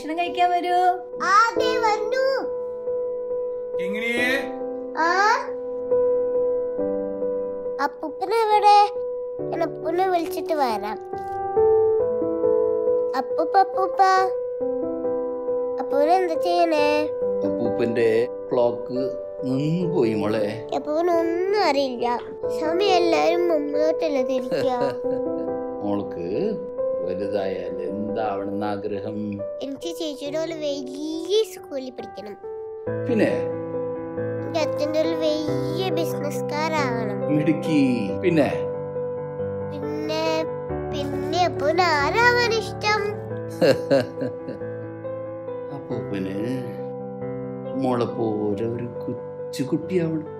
ഭക്ഷണം കഴിക്കാൻ വരൂ ആദ്യ വന്നു കിങ്ങിണിയെ ആ അപ്പൂപ്പനെ എവിടെ ഞാൻ അപ്പൂനെ വിളിച്ചിട്ട് വരാം അപ്പൂപ്പ അപ്പൂപ്പ അപ്പൂനെ എന്താ ചെയ്യണേ അപ്പൂപ്പന്റെ ക്ലോക്ക് നിന്നു പോയി മോളെ അപ്പൂന് ഒന്നും അറിയില്ല സമയം എല്ലാരും മുമ്പോട്ടല്ല തിരിക്കുക മോൾക്ക് വലുതായാൽ എന്താവണമെന്ന് ആഗ്രഹം എനിക്ക് ചേച്ചിയുടെ പോലെ വലിയ സ്കൂളിൽ പഠിക്കണം പിന്നെ എന്റെ അച്ഛൻ്റെ ഒരു വലിയ ബിസിനസ്കാരാകണം മിടുക്കി പിന്നെ പിന്നെ പിന്നെ അപ്പൂന് ആരാവാൻ ഇഷ്ടം അപ്പൂപ്പന് മോളെ പോലെ ഒരു കൊച്ചു കുട്ടിയാവണം